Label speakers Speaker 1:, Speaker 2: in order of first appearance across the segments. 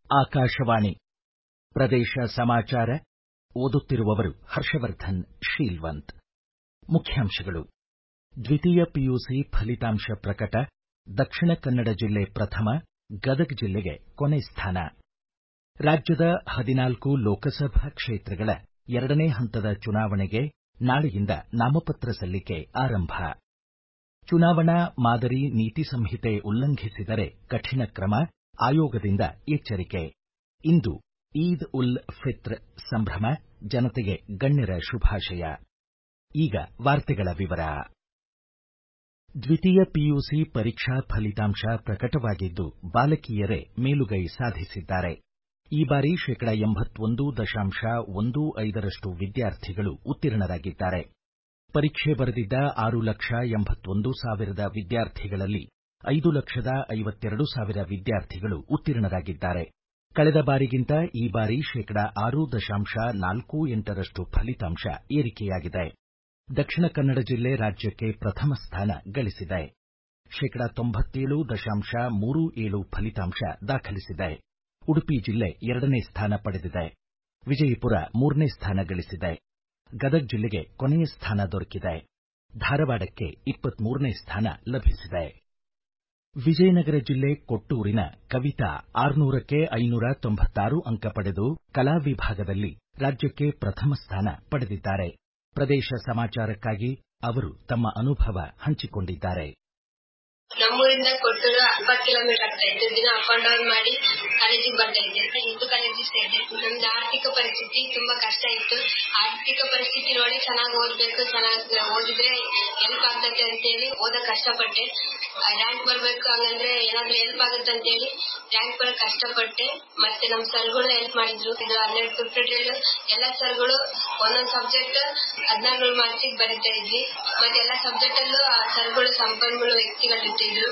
Speaker 1: ಆಕಾಶವಾಣಿ ಪ್ರದೇಶ ಸಮಾಚಾರ ಓದುತ್ತಿರುವವರು ಹರ್ಷವರ್ಧನ್ ಶೀಲ್ವಂತ್ ಮುಖ್ಯಾಂಶಗಳು ದ್ವಿತೀಯ ಪಿಯುಸಿ ಫಲಿತಾಂಶ ಪ್ರಕಟ ದಕ್ಷಿಣ ಕನ್ನಡ ಜಿಲ್ಲೆ ಪ್ರಥಮ ಗದಗ ಜಿಲ್ಲೆಗೆ ಕೊನೆ ಸ್ಥಾನ ರಾಜ್ಯದ ಹದಿನಾಲ್ಕು ಲೋಕಸಭಾ ಕ್ಷೇತ್ರಗಳ ಎರಡನೇ ಹಂತದ ಚುನಾವಣೆಗೆ ನಾಳೆಯಿಂದ ನಾಮಪತ್ರ ಸಲ್ಲಿಕೆ ಆರಂಭ ಚುನಾವಣಾ ಮಾದರಿ ನೀತಿ ಸಂಹಿತೆ ಉಲ್ಲಂಘಿಸಿದರೆ ಕಠಿಣ ಕ್ರಮ ಆಯೋಗದಿಂದ ಎಚ್ಚರಿಕೆ ಇಂದು ಈದ್ ಉಲ್ ಫಿತ್ರ್ ಸಂಭ್ರಮ ಜನತೆಗೆ ಗಣ್ಯರ ಶುಭಾಶಯ ಈಗ ವಾರ್ತೆಗಳ ವಿವರ ದ್ವಿತೀಯ ಪಿಯುಸಿ ಪರೀಕ್ಷಾ ಫಲಿತಾಂಶ ಪ್ರಕಟವಾಗಿದ್ದು ಬಾಲಕಿಯರೇ ಮೇಲುಗೈ ಸಾಧಿಸಿದ್ದಾರೆ ಈ ಬಾರಿ ಶೇಕಡ ಎಂಬತ್ತೊಂದು ದಶಾಂಶ ಒಂದು ಐದರಷ್ಟು ವಿದ್ಯಾರ್ಥಿಗಳು ಉತ್ತೀರ್ಣರಾಗಿದ್ದಾರೆ ಪರೀಕ್ಷೆ ಬರೆದಿದ್ದ ಆರು ಲಕ್ಷ ಎಂಬತ್ತೊಂದು ಸಾವಿರದ ವಿದ್ಯಾರ್ಥಿಗಳಲ್ಲಿ ಐದು ಲಕ್ಷದ ಐವತ್ತೆರಡು ಸಾವಿರ ವಿದ್ಯಾರ್ಥಿಗಳು ಉತ್ತೀರ್ಣರಾಗಿದ್ದಾರೆ ಕಳೆದ ಬಾರಿಗಿಂತ ಈ ಬಾರಿ ಶೇಕಡ ಆರು ದಶಾಂಶ ನಾಲ್ಕು ಎಂಟರಷ್ಟು ಫಲಿತಾಂಶ ಏರಿಕೆಯಾಗಿದೆ ದಕ್ಷಿಣ ಕನ್ನಡ ಜಿಲ್ಲೆ ರಾಜ್ಯಕ್ಕೆ ಪ್ರಥಮ ಸ್ಥಾನ ಗಳಿಸಿದೆ ಶೇಕಡ ತೊಂಬತ್ತೇಳು ದಶಾಂಶ ಮೂರು ಏಳು ಫಲಿತಾಂಶ ದಾಖಲಿಸಿದೆ ಉಡುಪಿ ಜಿಲ್ಲೆ ಎರಡನೇ ಸ್ಥಾನ ಪಡೆದಿದೆ ವಿಜಯಪುರ ಮೂರನೇ ಸ್ಥಾನ ಗಳಿಸಿದೆ ಗದಗ ಜಿಲ್ಲೆಗೆ ಕೊನೆಯ ಸ್ಥಾನ ದೊರಕಿದೆ ಧಾರವಾಡಕ್ಕೆ ಇಪ್ಪತ್ಮೂರನೇ ಸ್ಥಾನ ಲಭಿಸಿದೆ ವಿಜಯನಗರ ಜಿಲ್ಲೆ ಕೊಟ್ಟೂರಿನ ಕವಿತಾ ಆರುನೂರಕ್ಕೆ ಐನೂರ ತೊಂಬತ್ತಾರು ಅಂಕ ಪಡೆದು ಕಲಾ ವಿಭಾಗದಲ್ಲಿ ರಾಜ್ಯಕ್ಕೆ ಪ್ರಥಮ ಸ್ಥಾನ ಪಡೆದಿದ್ದಾರೆ ಪ್ರದೇಶ ಸಮಾಚಾರಕ್ಕಾಗಿ ಅವರು ತಮ್ಮ ಅನುಭವ ಹಂಚಿಕೊಂಡಿದ್ದಾರೆ
Speaker 2: ನಮ್ಮೂರಿಂದ ಕೊಟ್ಟೂರು ಇಪ್ಪತ್ತು ಕಿಲೋಮೀಟರ್ ಆಗ್ತಾ ಇತ್ತು ದಿನ ಅಪ್ ಅಂಡ್ ಡೌನ್ ಮಾಡಿ ಕಾಲೇಜಿಗೆ ಬರ್ತಾ ಇದ್ದೆ ಹಿಂದೂ ಕಾಲೇಜಿಗೆ ಸೇರಿದೆ ನಮ್ದು ಆರ್ಥಿಕ ಪರಿಸ್ಥಿತಿ ತುಂಬಾ ಕಷ್ಟ ಇತ್ತು ಆರ್ಥಿಕ ಪರಿಸ್ಥಿತಿ ನೋಡಿ ಚೆನ್ನಾಗಿ ಓದ್ಬೇಕು ಚೆನ್ನಾಗಿ ಓದಿದ್ರೆ ಹೆಲ್ಪ್ ಆಗ್ತದೆ ಅಂತೇಳಿ ಓದಕ್ ಕಷ್ಟಪಟ್ಟೆ ರ್ಯಾಂಕ್ ಬರ್ಬೇಕು ಹಂಗಂದ್ರೆ ಏನಾದ್ರೂ ಹೆಲ್ಪ್ ಆಗುತ್ತೆ ಅಂತೇಳಿ ರ್ಯಾಂಕ್ ಬರಕ್ ಕಷ್ಟಪಟ್ಟೆ ಮತ್ತೆ ನಮ್ ಸರ್ಗಳು ಹೆಲ್ಪ್ ಮಾಡಿದ್ರು ಇದು ಹನ್ನೆರಡು ಫಿಫ್ಟಿ ಡ್ರಿಲ್ ಎಲ್ಲಾ ಸರ್ಗಳು ಒಂದೊಂದ್ ಸಬ್ಜೆಕ್ಟ್ ಹದಿನಾರು ಮಾರ್ಕ್ಸಿಗೆ ಬರೀತಾ ಇದ್ವಿ ಮತ್ತೆ ಎಲ್ಲಾ ಸಬ್ಜೆಕ್ಟ್ ಅಲ್ಲೂ ಆ ಸರ್ಗಳು ಸಂಪನ್ಮೂಲ ವ್ಯಕ್ತಿಗಳಿರ್ತಿದ್ರು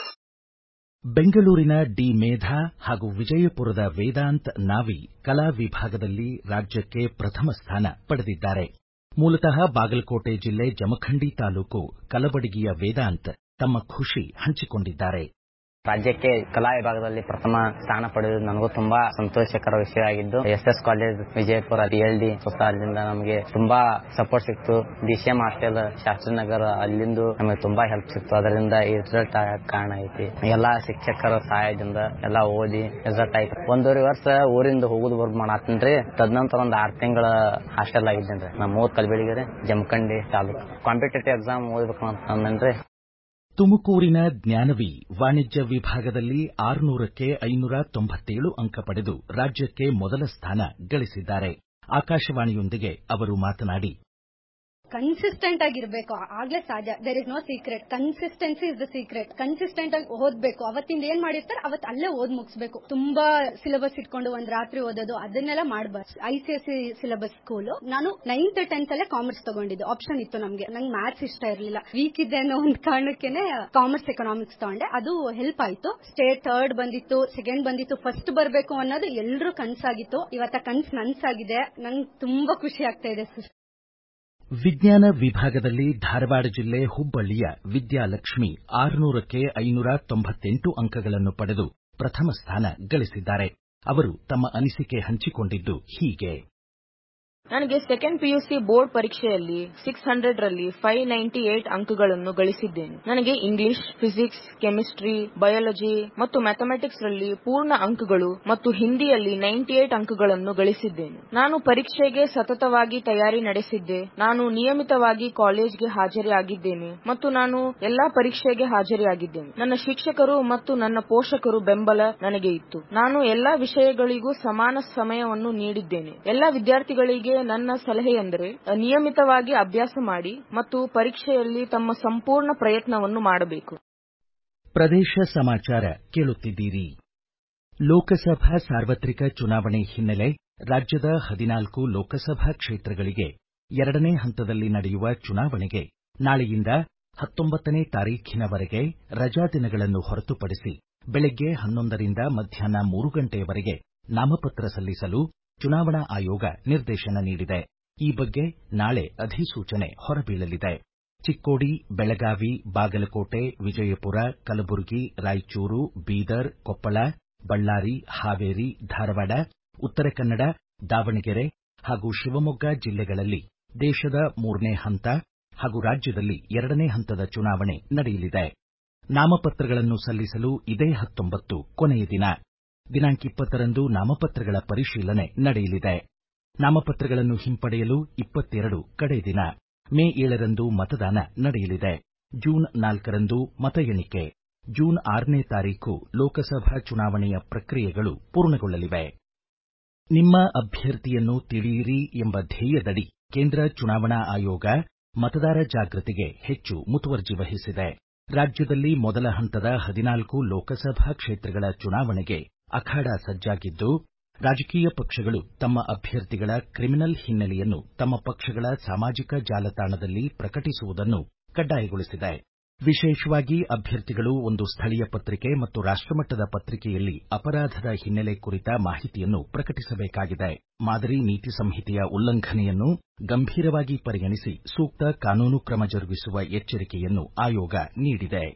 Speaker 1: ಬೆಂಗಳೂರಿನ ಡಿ ಮೇಧಾ ಹಾಗೂ ವಿಜಯಪುರದ ವೇದಾಂತ್ ನಾವಿ ಕಲಾ ವಿಭಾಗದಲ್ಲಿ ರಾಜ್ಯಕ್ಕೆ ಪ್ರಥಮ ಸ್ಥಾನ ಪಡೆದಿದ್ದಾರೆ ಮೂಲತಃ ಬಾಗಲಕೋಟೆ ಜಿಲ್ಲೆ ಜಮಖಂಡಿ ತಾಲೂಕು ಕಲಬಡಗಿಯ ವೇದಾಂತ್ ತಮ್ಮ ಖುಷಿ ಹಂಚಿಕೊಂಡಿದ್ದಾರೆ
Speaker 3: ರಾಜ್ಯಕ್ಕೆ ಕಲಾ ವಿಭಾಗದಲ್ಲಿ ಪ್ರಥಮ ಸ್ಥಾನ ಪಡೆಯುವುದು ನನಗೂ ತುಂಬಾ ಸಂತೋಷಕರ ವಿಷಯವಾಗಿದ್ದು S S college Vijayapura B L D ಅಲ್ಲಿಂದ ನಮಗೆ ತುಂಬಾ ಸಪೋರ್ಟ್ ಸಿಕ್ತು D C M hostel Shastrinagar ಅಲ್ಲಿಂದ ನಮಗೆ ತುಂಬಾ ಹೆಲ್ಪ್ ಸಿಕ್ತು ಅದರಿಂದ ಈ ರಿಸಲ್ಟ್ ಆಗಕ್ ಕಾರಣ ಐತಿ ಎಲ್ಲಾ ಶಿಕ್ಷಕರ ಸಹಾಯದಿಂದ ಎಲ್ಲಾ ಓದಿ ರಿಸಲ್ಟ್ ಆಯ್ತು ಒಂದೂವರೆ ವರ್ಷ ಊರಿಂದ ಹೋಗುದು ಬರ್ದು ಮಾಡತ್ತೇನ್ರಿ ತದನಂತರ ಒಂದು ಆರು ತಿಂಗಳ ಹಾಸ್ಟೆಲ್ ಆಗಿದ್ದೇನ್ರಿ ನಮ್ಮ ಊರ್ ಕಲ್ಬಿಡಿಗೆರೆ ಜಮಖಂಡಿ ತಾಲೂಕು ಕಾಂಪಿಟೇಟಿವ್ ಎಕ್ಸಾಮ್ ಓದ್ಬೇಕಂತ ಅಂದೇನ್ರಿ
Speaker 1: ತುಮಕೂರಿನ ಜ್ಞಾನವಿ ವಾಣಿಜ್ಯ ವಿಭಾಗದಲ್ಲಿ ಆರುನೂರಕ್ಕೆ ಐನೂರ ತೊಂಬತ್ತೇಳು ಅಂಕ ಪಡೆದು ರಾಜ್ಯಕ್ಕೆ ಮೊದಲ ಸ್ಥಾನ ಗಳಿಸಿದ್ದಾರೆ ಆಕಾಶವಾಣಿಯೊಂದಿಗೆ ಅವರು ಮಾತನಾಡಿ
Speaker 4: ಕನ್ಸಿಸ್ಟೆಂಟ್ ಆಗಿರ್ಬೇಕು ಆಗ್ಲೇ ಸಾಧ್ಯ there is no secret consistency is the secret consistent ಆಗಿ ಓದ್ಬೇಕು ಅವತ್ತಿಂದ ಏನ್ ಮಾಡಿರ್ತಾರೆ ಅವತ್ತು ಅಲ್ಲೇ ಓದ್ ಮುಗಿಸ್ಬೇಕು ತುಂಬಾ ಸಿಲೆಬಸ್ ಇಟ್ಕೊಂಡು ಒಂದ್ ರಾತ್ರಿ ಓದೋದು ಅದನ್ನೆಲ್ಲ ಮಾಡಬಾರ್ದು I C S C syllabus school ನಾನು ನೈನ್ತ್ ಟೆಂತ್ ಅಲ್ಲೇ ಕಾಮರ್ಸ್ ತಗೊಂಡಿದ್ದೆ ಆಪ್ಷನ್ ಇತ್ತು ನಮ್ಗೆ ನಂಗೆ ಮ್ಯಾಥ್ಸ್ ಇಷ್ಟ ಇರಲಿಲ್ಲ ವೀಕ್ ಇದೆ ಅನ್ನೋ ಒಂದು ಕಾರಣಕ್ಕೇನೆ ಕಾಮರ್ಸ್ ಎಕನಾಮಿಕ್ಸ್ ತಗೊಂಡೆ ಅದು ಹೆಲ್ಪ್ ಆಯ್ತು ಸ್ಟೇಟ್ ಥರ್ಡ್ ಬಂದಿತ್ತು ಸೆಕೆಂಡ್ ಬಂದಿತ್ತು ಫಸ್ಟ್ ಬರಬೇಕು ಅನ್ನೋದು ಎಲ್ರೂ ಕನ್ಸಾಗಿತ್ತು ಇವತ್ತ ಕನ್ಸ್ ನನ್ಸಾಗಿದೆ ನಂಗೆ ತುಂಬಾ ಖುಷಿ ಆಗ್ತಾ ಇದೆ
Speaker 1: ವಿಜ್ಞಾನ ವಿಭಾಗದಲ್ಲಿ ಧಾರವಾಡ ಜಿಲ್ಲೆ ಹುಬ್ಬಳ್ಳಿಯ ವಿದ್ಯಾಲಕ್ಷ್ಮಿ ಆರುನೂರಕ್ಕೆ ಐನೂರ ತೊಂಬತ್ತೆಂಟು ಅಂಕಗಳನ್ನು ಪಡೆದು ಪ್ರಥಮ ಸ್ಥಾನ ಗಳಿಸಿದ್ದಾರೆ ಅವರು ತಮ್ಮ ಅನಿಸಿಕೆ ಹಂಚಿಕೊಂಡಿದ್ದು ಹೀಗೆ
Speaker 5: ನನಗೆ ಸೆಕೆಂಡ್ ಪಿಯುಸಿ ಬೋರ್ಡ್ ಪರೀಕ್ಷೆಯಲ್ಲಿ ಸಿಕ್ಸ್ ಹಂಡ್ರೆಡ್ ರಲ್ಲಿ ಫೈವ್ ನೈಂಟಿ ಏಟ್ ಅಂಕಗಳನ್ನು ಗಳಿಸಿದ್ದೇನೆ ನನಗೆ ಇಂಗ್ಲಿಷ್ ಫಿಸಿಕ್ಸ್ ಕೆಮಿಸ್ಟ್ರಿ ಬಯಾಲಜಿ ಮತ್ತು ಮ್ಯಾಥಮೆಟಿಕ್ಸ್ ರಲ್ಲಿ ಪೂರ್ಣ ಅಂಕಗಳು ಮತ್ತು ಹಿಂದಿಯಲ್ಲಿ ನೈಂಟಿ ಏಟ್ ಅಂಕಗಳನ್ನು ಗಳಿಸಿದ್ದೇನೆ ನಾನು ಪರೀಕ್ಷೆಗೆ ಸತತವಾಗಿ ತಯಾರಿ ನಡೆಸಿದ್ದೆ ನಾನು ನಿಯಮಿತವಾಗಿ ಕಾಲೇಜ್ಗೆ ಹಾಜರಿಯಾಗಿದ್ದೇನೆ ಮತ್ತು ನಾನು ಎಲ್ಲಾ ಪರೀಕ್ಷೆಗೆ ಹಾಜರಿಯಾಗಿದ್ದೇನೆ ನನ್ನ ಶಿಕ್ಷಕರು ಮತ್ತು ನನ್ನ ಪೋಷಕರು ಬೆಂಬಲ ನನಗೆ ಇತ್ತು ನಾನು ಎಲ್ಲಾ ವಿಷಯಗಳಿಗೂ ಸಮಾನ ಸಮಯವನ್ನು ನೀಡಿದ್ದೇನೆ ಎಲ್ಲಾ ವಿದ್ಯಾರ್ಥಿಗಳಿಗೆ ನನ್ನ ಸಲಹೆಯೆಂದರೆ ನಿಯಮಿತವಾಗಿ ಅಭ್ಯಾಸ ಮಾಡಿ ಮತ್ತು ಪರೀಕ್ಷೆಯಲ್ಲಿ ತಮ್ಮ ಸಂಪೂರ್ಣ ಪ್ರಯತ್ನವನ್ನು ಮಾಡಬೇಕು
Speaker 1: ಪ್ರದೇಶ ಸಮಾಚಾರ ಕೇಳುತ್ತಿದ್ದೀರಿ ಲೋಕಸಭಾ ಸಾರ್ವತ್ರಿಕ ಚುನಾವಣೆ ಹಿನ್ನೆಲೆ ರಾಜ್ಯದ ಹದಿನಾಲ್ಕು ಲೋಕಸಭಾ ಕ್ಷೇತ್ರಗಳಿಗೆ ಎರಡನೇ ಹಂತದಲ್ಲಿ ನಡೆಯುವ ಚುನಾವಣೆಗೆ ನಾಳೆಯಿಂದ ಹತ್ತೊಂಬತ್ತನೇ ತಾರೀಖಿನವರೆಗೆ ರಜಾ ದಿನಗಳನ್ನು ಹೊರತುಪಡಿಸಿ ಬೆಳಗ್ಗೆ ಹನ್ನೊಂದರಿಂದ ಮಧ್ಯಾಹ್ನ ಮೂರು ಗಂಟೆಯವರೆಗೆ ನಾಮಪತ್ರ ಸಲ್ಲಿಸಲು ಚುನಾವಣಾ ಆಯೋಗ ನಿರ್ದೇಶನ ನೀಡಿದೆ ಈ ಬಗ್ಗೆ ನಾಳೆ ಅಧಿಸೂಚನೆ ಹೊರಬೀಳಲಿದೆ ಚಿಕ್ಕೋಡಿ ಬೆಳಗಾವಿ ಬಾಗಲಕೋಟೆ ವಿಜಯಪುರ ಕಲಬುರಗಿ ರಾಯಚೂರು ಬೀದರ್ ಕೊಪ್ಪಳ ಬಳ್ಳಾರಿ ಹಾವೇರಿ ಧಾರವಾಡ ಉತ್ತರ ಕನ್ನಡ ದಾವಣಗೆರೆ ಹಾಗೂ ಶಿವಮೊಗ್ಗ ಜಿಲ್ಲೆಗಳಲ್ಲಿ ದೇಶದ ಮೂರನೇ ಹಂತ ಹಾಗೂ ರಾಜ್ಯದಲ್ಲಿ ಎರಡನೇ ಹಂತದ ಚುನಾವಣೆ ನಡೆಯಲಿದೆ ನಾಮಪತ್ರಗಳನ್ನು ಸಲ್ಲಿಸಲು ಇದೇ ಹತ್ತೊಂಬತ್ತು ಕೊನೆಯ ದಿನ ದಿನಾಂಕ ಇಪ್ಪತ್ತರಂದು ನಾಮಪತ್ರಗಳ ಪರಿಶೀಲನೆ ನಡೆಯಲಿದೆ ನಾಮಪತ್ರಗಳನ್ನು ಹಿಂಪಡೆಯಲು ಇಪ್ಪತ್ತೆರಡು ಕಡೆ ದಿನ ಮೇ ಏಳರಂದು ಮತದಾನ ನಡೆಯಲಿದೆ ಜೂನ್ ನಾಲ್ಕರಂದು ಮತ ಎಣಿಕೆ ಜೂನ್ ಆರನೇ ತಾರೀಖು ಲೋಕಸಭಾ ಚುನಾವಣೆಯ ಪ್ರಕ್ರಿಯೆಗಳು ಪೂರ್ಣಗೊಳ್ಳಲಿವೆ ನಿಮ್ಮ ಅಭ್ಯರ್ಥಿಯನ್ನು ತಿಳಿಯಿರಿ ಎಂಬ ಧ್ಯೇಯದಡಿ ಕೇಂದ್ರ ಚುನಾವಣಾ ಆಯೋಗ ಮತದಾರ ಜಾಗೃತಿಗೆ ಹೆಚ್ಚು ಮುತುವರ್ಜಿ ವಹಿಸಿದೆ ರಾಜ್ಯದಲ್ಲಿ ಮೊದಲ ಹಂತದ ಹದಿನಾಲ್ಕು ಲೋಕಸಭಾ ಕ್ಷೇತ್ರಗಳ ಚುನಾವಣೆಗೆ ಅಖಾಡ ಸಜ್ಜಾಗಿದ್ದು ರಾಜಕೀಯ ಪಕ್ಷಗಳು ತಮ್ಮ ಅಭ್ಯರ್ಥಿಗಳ ಕ್ರಿಮಿನಲ್ ಹಿನ್ನೆಲೆಯನ್ನು ತಮ್ಮ ಪಕ್ಷಗಳ ಸಾಮಾಜಿಕ ಜಾಲತಾಣದಲ್ಲಿ ಪ್ರಕಟಿಸುವುದನ್ನು ಕಡ್ಡಾಯಗೊಳಿಸಿದೆ ವಿಶೇಷವಾಗಿ ಅಭ್ಯರ್ಥಿಗಳು ಒಂದು ಸ್ಥಳೀಯ ಪತ್ರಿಕೆ ಮತ್ತು ರಾಷ್ಟಮಟ್ಟದ ಪತ್ರಿಕೆಯಲ್ಲಿ ಅಪರಾಧದ ಹಿನ್ನೆಲೆ ಕುರಿತ ಮಾಹಿತಿಯನ್ನು ಪ್ರಕಟಿಸಬೇಕಾಗಿದೆ ಮಾದರಿ ನೀತಿ ಸಂಹಿತೆಯ ಉಲ್ಲಂಘನೆಯನ್ನು ಗಂಭೀರವಾಗಿ ಪರಿಗಣಿಸಿ ಸೂಕ್ತ ಕಾನೂನು ಕ್ರಮ ಜರುಗಿಸುವ ಎಚ್ಚರಿಕೆಯನ್ನು ಆಯೋಗ ನೀಡಿದೆ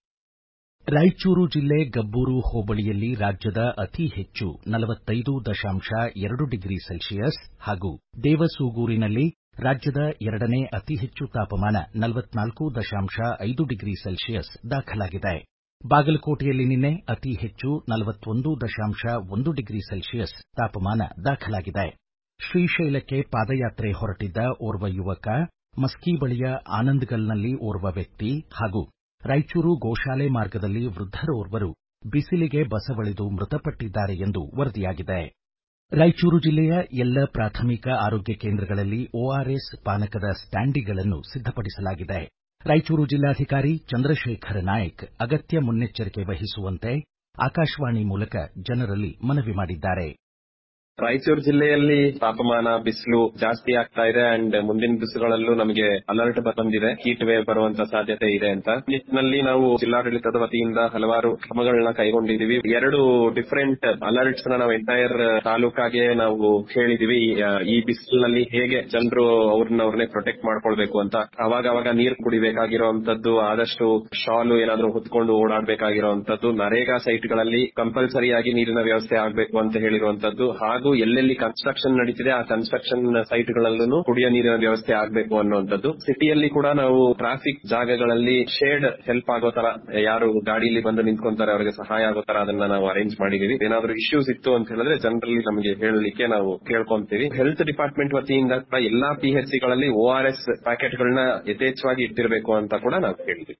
Speaker 1: ರಾಯಚೂರು ಜಿಲ್ಲೆ ಗಬ್ಬೂರು ಹೋಬಳಿಯಲ್ಲಿ ರಾಜ್ಯದ ಅತಿ ಹೆಚ್ಚು ನಲವತ್ತೈದು ದಶಾಂಶ ಎರಡು ಡಿಗ್ರಿ ಸೆಲ್ಸಿಯಸ್ ಹಾಗೂ ದೇವಸೂಗೂರಿನಲ್ಲಿ ರಾಜ್ಯದ ಎರಡನೇ ಅತಿ ಹೆಚ್ಚು ತಾಪಮಾನ ನಲವತ್ನಾಲ್ಕು ದಶಾಂಶ ಐದು ಡಿಗ್ರಿ ಸೆಲ್ಸಿಯಸ್ ದಾಖಲಾಗಿದೆ ಬಾಗಲಕೋಟೆಯಲ್ಲಿ ನಿನ್ನೆ ಅತಿ ಹೆಚ್ಚು ನಲವತ್ತೊಂದು ದಶಾಂಶ ಒಂದು ಡಿಗ್ರಿ ಸೆಲ್ಸಿಯಸ್ ತಾಪಮಾನ ದಾಖಲಾಗಿದೆ ಶ್ರೀಶೈಲಕ್ಕೆ ಪಾದಯಾತ್ರೆ ಹೊರಟಿದ್ದ ಓರ್ವ ಯುವಕ ಮಸ್ಕಿ ಬಳಿಯ ಆನಂದ್ಗಲ್ನಲ್ಲಿ ಓರ್ವ ವ್ಯಕ್ತಿ ಹಾಗೂ ರಾಯಚೂರು ಗೋಶಾಲೆ ಮಾರ್ಗದಲ್ಲಿ ವೃದ್ಧರೋರ್ವರು ಬಿಸಿಲಿಗೆ ಬಸವಳಿದು ಮೃತಪಟ್ಟಿದ್ದಾರೆ ಎಂದು ವರದಿಯಾಗಿದೆ ರಾಯಚೂರು ಜಿಲ್ಲೆಯ ಎಲ್ಲ ಪ್ರಾಥಮಿಕ ಆರೋಗ್ಯ ಕೇಂದ್ರಗಳಲ್ಲಿ ಒಆರ್ಎಸ್ ಪಾನಕದ ಸ್ಟ್ಯಾಂಡಿಗಳನ್ನು ಸಿದ್ದಪಡಿಸಲಾಗಿದೆ ರಾಯಚೂರು ಜಿಲ್ಲಾಧಿಕಾರಿ ಚಂದ್ರಶೇಖರ ನಾಯಕ್ ಅಗತ್ಯ ಮುನ್ನೆಚ್ಚರಿಕೆ ವಹಿಸುವಂತೆ ಆಕಾಶವಾಣಿ ಮೂಲಕ ಜನರಲ್ಲಿ ಮನವಿ ಮಾಡಿದ್ದಾರೆ
Speaker 6: ರಾಯಚೂರು ಜಿಲ್ಲೆಯಲ್ಲಿ ತಾಪಮಾನ ಬಿಸಿಲು ಜಾಸ್ತಿ ಆಗ್ತಾ ಇದೆ ಅಂಡ್ ಮುಂದಿನ ದಿವಸಗಳಲ್ಲೂ ನಮಗೆ ಅಲರ್ಟ್ ಬಂದಿದೆ ಹೀಟ್ ವೇವ್ ಬರುವಂತ ಸಾಧ್ಯತೆ ಇದೆ ಅಂತ ನಿಟ್ಟಿನಲ್ಲಿ ನಾವು ಜಿಲ್ಲಾಡಳಿತದ ವತಿಯಿಂದ ಹಲವಾರು ಕ್ರಮಗಳನ್ನ ಕೈಗೊಂಡಿದೀವಿ ಎರಡು ಡಿಫರೆಂಟ್ ಅಲರ್ಟ್ಸ್ ನ ನಾವು ಎಂಟೈರ್ ತಾಲೂಕಾಗೆ ನಾವು ಹೇಳಿದೀವಿ ಈ ಬಿಸಿಲಿನಲ್ಲಿ ಹೇಗೆ ಜನರು ಅವ್ರನ್ನ ಅವ್ರನ್ನೇ ಪ್ರೊಟೆಕ್ಟ್ ಮಾಡ್ಕೊಳ್ಬೇಕು ಅಂತ ಅವಾಗ ಅವಾಗ ನೀರು ಕುಡಿಬೇಕಾಗಿರುವಂತದ್ದು ಆದಷ್ಟು ಶಾಲು ಏನಾದ್ರೂ ಹೊತ್ಕೊಂಡು ಓಡಾಡಬೇಕಾಗಿರುವಂತದ್ದು ನರೇಗಾ ಸೈಟ್ಗಳಲ್ಲಿ ಕಂಪಲ್ಸರಿಯಾಗಿ ನೀರಿನ ವ್ಯವಸ್ಥೆ ಆಗಬೇಕು ಅಂತ ಹೇಳಿರುವಂತದ್ದು ಹಾಗೂ ಎಲ್ಲೆಲ್ಲಿ ಕನ್ಸ್ಟ್ರಕ್ಷನ್ ನಡೀತಿದೆ ಆ ಕನ್ಸ್ಟ್ರಕ್ಷನ್ ಸೈಟ್ಗಳಲ್ಲೂ ಕುಡಿಯ ನೀರಿನ ವ್ಯವಸ್ಥೆ ಆಗಬೇಕು ಅನ್ನುವಂಥದ್ದು ಸಿಟಿಯಲ್ಲಿ ಕೂಡ ನಾವು ಟ್ರಾಫಿಕ್ ಜಾಗಗಳಲ್ಲಿ ಶೇಡ್ ಹೆಲ್ಪ್ ಆಗೋ ತರ ಯಾರು ಗಾಡಿಯಲ್ಲಿ ಬಂದು ನಿಂತ್ಕೊಂತಾರೆ ಅವರಿಗೆ ಸಹಾಯ ಆಗೋ ತರ ಅದನ್ನ ನಾವು ಅರೇಂಜ್ ಮಾಡಿದೀವಿ ಏನಾದ್ರೂ ಇಶ್ಯೂಸ್ ಇತ್ತು ಅಂತ ಹೇಳಿದ್ರೆ ಜನರಲ್ಲಿ ನಮಗೆ ಹೇಳಲಿಕ್ಕೆ ನಾವು ಕೇಳ್ಕೊಂತೀವಿ ಹೆಲ್ತ್ ಡಿಪಾರ್ಟ್ಮೆಂಟ್ ವತಿಯಿಂದ ಕೂಡ ಎಲ್ಲಾ ಪಿಎಚ್ಸಿಗಳಲ್ಲಿ ಓಆರ್ಎಸ್ ಪ್ಯಾಕೆಟ್ಗಳನ್ನ ಯಥೇಚ್ಛವಾಗಿ ಇಟ್ಟಿರಬೇಕು ಅಂತ ಕೂಡ ನಾವು ಹೇಳಿದ್ವಿ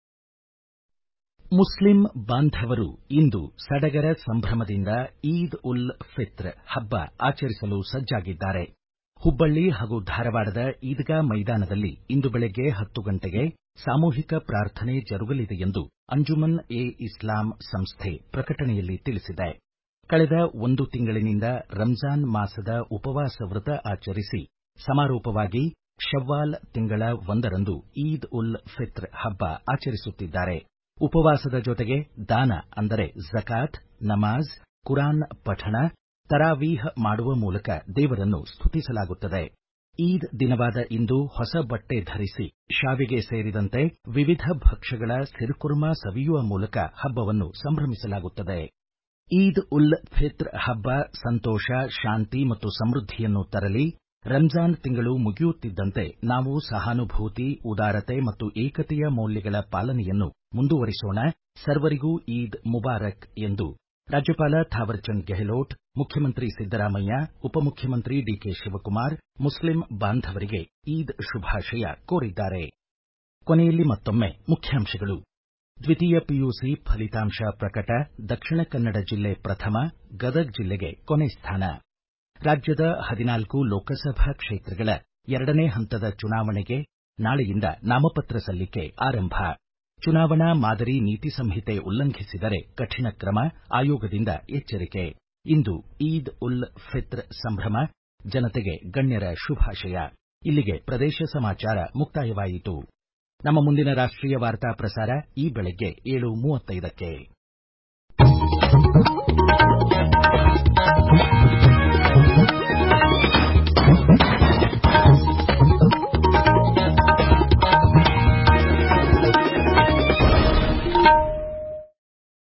Speaker 1: ಮುಸ್ಲಿಂ ಬಾಂಧವರು ಇಂದು ಸಡಗರ ಸಂಭ್ರಮದಿಂದ ಈದ್ ಉಲ್ ಫಿತ್ರ್ ಹಬ್ಬ ಆಚರಿಸಲು ಸಜ್ಜಾಗಿದ್ದಾರೆ ಹುಬ್ಬಳ್ಳಿ ಹಾಗೂ ಧಾರವಾಡದ ಈದ್ಗಾ ಮೈದಾನದಲ್ಲಿ ಇಂದು ಬೆಳಗ್ಗೆ ಹತ್ತು ಗಂಟೆಗೆ ಸಾಮೂಹಿಕ ಪ್ರಾರ್ಥನೆ ಜರುಗಲಿದೆ ಎಂದು ಅಂಜುಮನ್ ಎ ಇಸ್ಲಾಂ ಸಂಸ್ಥೆ ಪ್ರಕಟಣೆಯಲ್ಲಿ ತಿಳಿಸಿದೆ ಕಳೆದ ಒಂದು ತಿಂಗಳಿನಿಂದ ರಂಜಾನ್ ಮಾಸದ ಉಪವಾಸ ವ್ರತ ಆಚರಿಸಿ ಸಮಾರೋಪವಾಗಿ ಶವ್ವಾಲ್ ತಿಂಗಳ ಒಂದರಂದು ಈದ್ ಉಲ್ ಫಿತ್ರ್ ಹಬ್ಬ ಆಚರಿಸುತ್ತಿದ್ದಾರೆ ಉಪವಾಸದ ಜೊತೆಗೆ ದಾನ ಅಂದರೆ ಜಕಾತ್ ನಮಾಜ್ ಕುರಾನ್ ಪಠಣ ತರಾವೀಹ್ ಮಾಡುವ ಮೂಲಕ ದೇವರನ್ನು ಸ್ತುತಿಸಲಾಗುತ್ತದೆ ಈದ್ ದಿನವಾದ ಇಂದು ಹೊಸ ಬಟ್ಟೆ ಧರಿಸಿ ಶಾವಿಗೆ ಸೇರಿದಂತೆ ವಿವಿಧ ಭಕ್ಷ್ಯಗಳ ಸಿರುಕುರ್ಮಾ ಸವಿಯುವ ಮೂಲಕ ಹಬ್ಬವನ್ನು ಸಂಭ್ರಮಿಸಲಾಗುತ್ತದೆ ಈದ್ ಉಲ್ ಫಿತ್ರ್ ಹಬ್ಬ ಸಂತೋಷ ಶಾಂತಿ ಮತ್ತು ಸಮೃದ್ಧಿಯನ್ನು ತರಲಿ ರಂಜಾನ್ ತಿಂಗಳು ಮುಗಿಯುತ್ತಿದ್ದಂತೆ ನಾವು ಸಹಾನುಭೂತಿ ಉದಾರತೆ ಮತ್ತು ಏಕತೆಯ ಮೌಲ್ಯಗಳ ಪಾಲನೆಯನ್ನು ಮುಂದುವರಿಸೋಣ ಸರ್ವರಿಗೂ ಈದ್ ಮುಬಾರಕ್ ಎಂದು ರಾಜ್ಯಪಾಲ ಥಾವರ್ಚಂದ್ ಗೆಹ್ಲೋಟ್ ಮುಖ್ಯಮಂತ್ರಿ ಸಿದ್ದರಾಮಯ್ಯ ಉಪಮುಖ್ಯಮಂತ್ರಿ ಡಿಕೆ ಶಿವಕುಮಾರ್ ಮುಸ್ಲಿಂ ಬಾಂಧವರಿಗೆ ಈದ್ ಶುಭಾಶಯ ಕೋರಿದ್ದಾರೆ ಕೊನೆಯಲ್ಲಿ ಮತ್ತೊಮ್ಮೆ ಮುಖ್ಯಾಂಶಗಳು ದ್ವಿತೀಯ ಪಿಯುಸಿ ಫಲಿತಾಂಶ ಪ್ರಕಟ ದಕ್ಷಿಣ ಕನ್ನಡ ಜಿಲ್ಲೆ ಪ್ರಥಮ ಗದಗ್ ಜಿಲ್ಲೆಗೆ ಕೊನೆ ಸ್ಥಾನ ರಾಜ್ಯದ ಹದಿನಾಲ್ಕು ಲೋಕಸಭಾ ಕ್ಷೇತ್ರಗಳ ಎರಡನೇ ಹಂತದ ಚುನಾವಣೆಗೆ ನಾಳೆಯಿಂದ ನಾಮಪತ್ರ ಸಲ್ಲಿಕೆ ಆರಂಭ ಚುನಾವಣಾ ಮಾದರಿ ನೀತಿ ಸಂಹಿತೆ ಉಲ್ಲಂಘಿಸಿದರೆ ಕಠಿಣ ಕ್ರಮ ಆಯೋಗದಿಂದ ಎಚ್ಚರಿಕೆ ಇಂದು ಈದ್ ಉಲ್ ಫಿತ್ರ್ ಸಂಭ್ರಮ ಜನತೆಗೆ ಗಣ್ಯರ ಶುಭಾಶಯ ಇಲ್ಲಿಗೆ ಪ್ರದೇಶ ಸಮಾಚಾರ ಮುಕ್ತಾಯವಾಯಿತು ನಮ್ಮ ಮುಂದಿನ ರಾಷ್ಟ್ರೀಯ ವಾರ್ತಾ ಪ್ರಸಾರ ಈ ಬೆಳಗ್ಗೆ ಏಳು ಮೂವತ್ತೈದಕ್ಕೆ